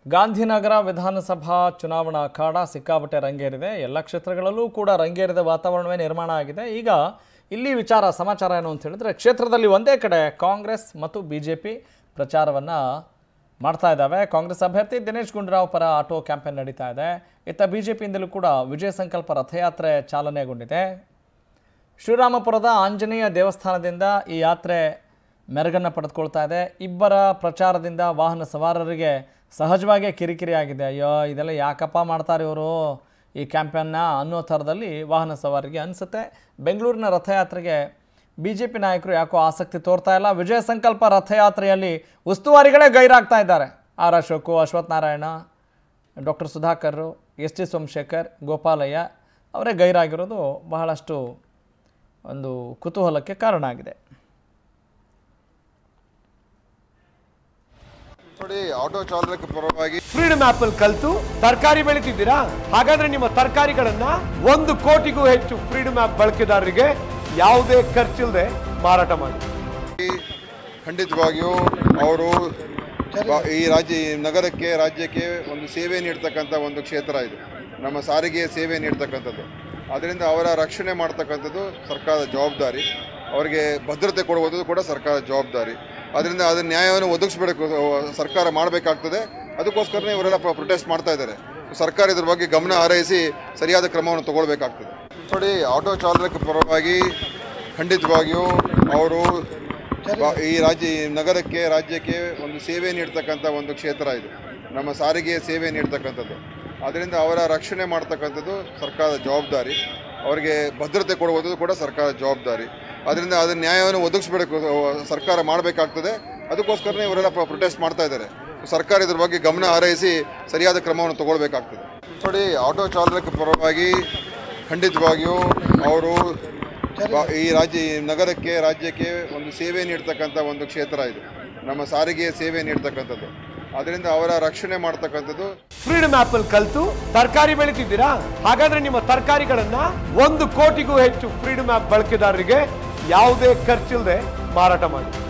ಗಾಂಧಿನಗರ ವಿಧಾನಸಭಾ ಚುನಾವಣಾ ಅಖಾಡ ಸಿಕ್ಕಾಪಟ್ಟೆ ರಂಗೇರಿದೆ ಎಲ್ಲ ಕ್ಷೇತ್ರಗಳಲ್ಲೂ ಕೂಡ ರಂಗೇರಿದ ವಾತಾವರಣವೇ ನಿರ್ಮಾಣ ಆಗಿದೆ ಈಗ ಇಲ್ಲಿ ವಿಚಾರ ಸಮಾಚಾರ ಏನು ಅಂತ ಹೇಳಿದ್ರೆ ಕ್ಷೇತ್ರದಲ್ಲಿ ಒಂದೇ ಕಡೆ ಕಾಂಗ್ರೆಸ್ ಮತ್ತು ಬಿ ಜೆ ಪಿ ಪ್ರಚಾರವನ್ನು ಮಾಡ್ತಾ ಇದ್ದಾವೆ ಕಾಂಗ್ರೆಸ್ ಅಭ್ಯರ್ಥಿ ದಿನೇಶ್ ಗುಂಡೂರಾವ್ ಪರ ಆಟೋ ಕ್ಯಾಂಪೇನ್ ನಡೀತಾ ಇದೆ ಇತ್ತ ಬಿ ಜೆ ಪಿಯಿಂದಲೂ ಕೂಡ ವಿಜಯ ಸಂಕಲ್ಪ ರಥಯಾತ್ರೆ ಚಾಲನೆಗೊಂಡಿದೆ ಶ್ರೀರಾಮಪುರದ ಆಂಜನೇಯ ದೇವಸ್ಥಾನದಿಂದ ಈ ಯಾತ್ರೆ ಮೆರುಗನ್ನು ಪಡೆದುಕೊಳ್ತಾ ಇದೆ ಇಬ್ಬರ ಪ್ರಚಾರದಿಂದ ವಾಹನ ಸವಾರರಿಗೆ ಸಹಜವಾಗೇ ಕಿರಿಕಿರಿ ಆಗಿದೆ ಅಯ್ಯೋ ಇದೆಲ್ಲ ಯಾಕಪ್ಪ ಮಾಡ್ತಾರೆ ಇವರು ಈ ಕ್ಯಾಂಪೇನ್ನ ಅನ್ನೋ ಥರದಲ್ಲಿ ವಾಹನ ಸವಾರಿಗೆ ಅನಿಸುತ್ತೆ ಬೆಂಗಳೂರಿನ ರಥಯಾತ್ರೆಗೆ ಬಿ ಜೆ ಪಿ ನಾಯಕರು ಯಾಕೋ ಆಸಕ್ತಿ ತೋರ್ತಾ ಇಲ್ಲ ವಿಜಯ ಸಂಕಲ್ಪ ರಥಯಾತ್ರೆಯಲ್ಲಿ ಉಸ್ತುವಾರಿಗಳೇ ಗೈರಾಗ್ತಾ ಇದ್ದಾರೆ R Ashok Ashwath Narayana doctor Sudhakar S T Somashekhar Gopalaiah ಅವರೇ ಗೈರಾಗಿರೋದು ಬಹಳಷ್ಟು ಒಂದು ಕುತೂಹಲಕ್ಕೆ ಕಾರಣ ಆಗಿದೆ ನೋಡಿ ಆಟೋ ಚಾಲಕ ಪರವಾಗಿ ಫ್ರೀಡಮ್ ಆಪ್ ಅಲ್ಲಿ ಕಲ್ತು ತರಕಾರಿ ಬೆಳಿತಿದ್ದೀರಾ ಹಾಗಾದ್ರೆ ನಿಮ್ಮ ತರಕಾರಿಗಳನ್ನ ಒಂದು ಕೋಟಿಗೂ ಹೆಚ್ಚು ಫ್ರೀಡಮ್ ಆಪ್ ಬಳಕೆದಾರರಿಗೆ ಯಾವುದೇ ಖರ್ಚಿಲ್ಲದೆ ಮಾರಾಟ ಮಾಡಿ ಖಂಡಿತವಾಗಿಯೂ ಅವರು ಬ- ಈ ರಾಜ್ಯ ಈ ನಗರಕ್ಕೆ ರಾಜ್ಯಕ್ಕೆ ಒಂದು ಸೇವೆ ನೀಡ್ತಕ್ಕಂಥ ಒಂದು ಕ್ಷೇತ್ರ ಇದು ನಮ್ಮ ಸಾರಿಗೆ ಸೇವೆ ನೀಡ್ತಕ್ಕಂಥದ್ದು ಅದರಿಂದ ಅವರ ರಕ್ಷಣೆ ಮಾಡ್ತಕ್ಕಂಥದ್ದು ಸರ್ಕಾರದ ಜವಾಬ್ದಾರಿ ಅವರಿಗೆ ಭದ್ರತೆ ಕೊಡುವುದು ಕೂಡ ಸರ್ಕಾರದ ಜವಾಬ್ದಾರಿ ಅದರಿಂದ ಅದನ್ನ ನ್ಯಾಯವನ್ನು ಒದಗಿಸ್ಬೇಕು ಸರ್ಕಾರ ಮಾಡಬೇಕಾಗ್ತದೆ ಅದಕ್ಕೋಸ್ಕರನೇ ಇವರೆಲ್ಲ ಪ್ರೊಟೆಸ್ಟ್ ಮಾಡ್ತಾ ಇದ್ದಾರೆ ಸರ್ಕಾರ ಇದ್ರ ಬಗ್ಗೆ ಗಮನ ಹಾರೈಸಿ ಸರಿಯಾದ ಕ್ರಮವನ್ನು ತಗೊಳ್ಬೇಕಾಗ್ತದೆ ನೋಡಿ ಆಟೋ ಚಾಲಕ ಪರವಾಗಿ ಖಂಡಿತವಾಗಿಯೂ ಅವರು ಬ- ಈ ರಾಜ್ಯ ಈ ನಗರಕ್ಕೆ ರಾಜ್ಯಕ್ಕೆ ಒಂದು ಸೇವೆ ನೀಡ್ತಕ್ಕಂಥ ಒಂದು ಕ್ಷೇತ್ರ ಇದು ನಮ್ಮ ಸಾರಿಗೆ ಸೇವೆ ನೀಡ್ತಕ್ಕಂಥದ್ದು ಅದರಿಂದ ಅವರ ರಕ್ಷಣೆ ಮಾಡ್ತಕ್ಕಂಥದ್ದು ಸರ್ಕಾರದ ಜವಾಬ್ದಾರಿ ಅವರಿಗೆ ಭದ್ರತೆ ಕೊಡುವುದು ಕೂಡ ಸರ್ಕಾರದ ಜವಾಬ್ದಾರಿ ಅದರಿಂದ ಅದನ್ನ ನ್ಯಾಯವನ್ನು ಒದಗಿಸ್ಬೇಕು ಸರ್ಕಾರ ಮಾಡಬೇಕಾಗ್ತದೆ ಅದಕ್ಕೋಸ್ಕರನೇ ಇವರೆಲ್ಲ ಪ್ರೊಟೆಸ್ಟ್ ಮಾಡ್ತಾ ಇದ್ದಾರೆ ಸರ್ಕಾರ ಇದ್ರ ಬಗ್ಗೆ ಗಮನ ಹಾರೈಸಿ ಸರಿಯಾದ ಕ್ರಮವನ್ನು ತಗೊಳ್ಬೇಕಾಗ್ತದೆ ನೋಡಿ ಆಟೋ ಚಾಲಕ ಪರವಾಗಿ ಖಂಡಿತವಾಗಿಯೂ ಅವರು ಬ- ಈ ರಾಜ್ಯ ಈ ನಗರಕ್ಕೆ ರಾಜ್ಯಕ್ಕೆ ಒಂದು ಸೇವೆ ನೀಡ್ತಕ್ಕಂಥ ಒಂದು ಕ್ಷೇತ್ರ ಇದು ನಮ್ಮ ಸಾರಿಗೆ ಸೇವೆ ನೀಡ್ತಕ್ಕಂಥದ್ದು ಅದರಿಂದ ಅವರ ರಕ್ಷಣೆ ಮಾಡ್ತಕ್ಕಂಥದ್ದು ಫ್ರೀಡಮ್ ಆಪ್ ಅಲ್ಲಿ ಕಲ್ತು ತರಕಾರಿ ಬೆಳಿತಿದ್ದೀರಾ ಹಾಗಾದ್ರೆ ನಿಮ್ಮ ತರಕಾರಿಗಳನ್ನ ಒಂದು ಕೋಟಿಗೂ ಹೆಚ್ಚು ಫ್ರೀಡಮ್ ಆಪ್ ಬಳಕೆದಾರರಿಗೆ ಯಾವುದೇ ಖರ್ಚಿಲ್ಲದೆ ಮಾರಾಟ ಮಾಡಿ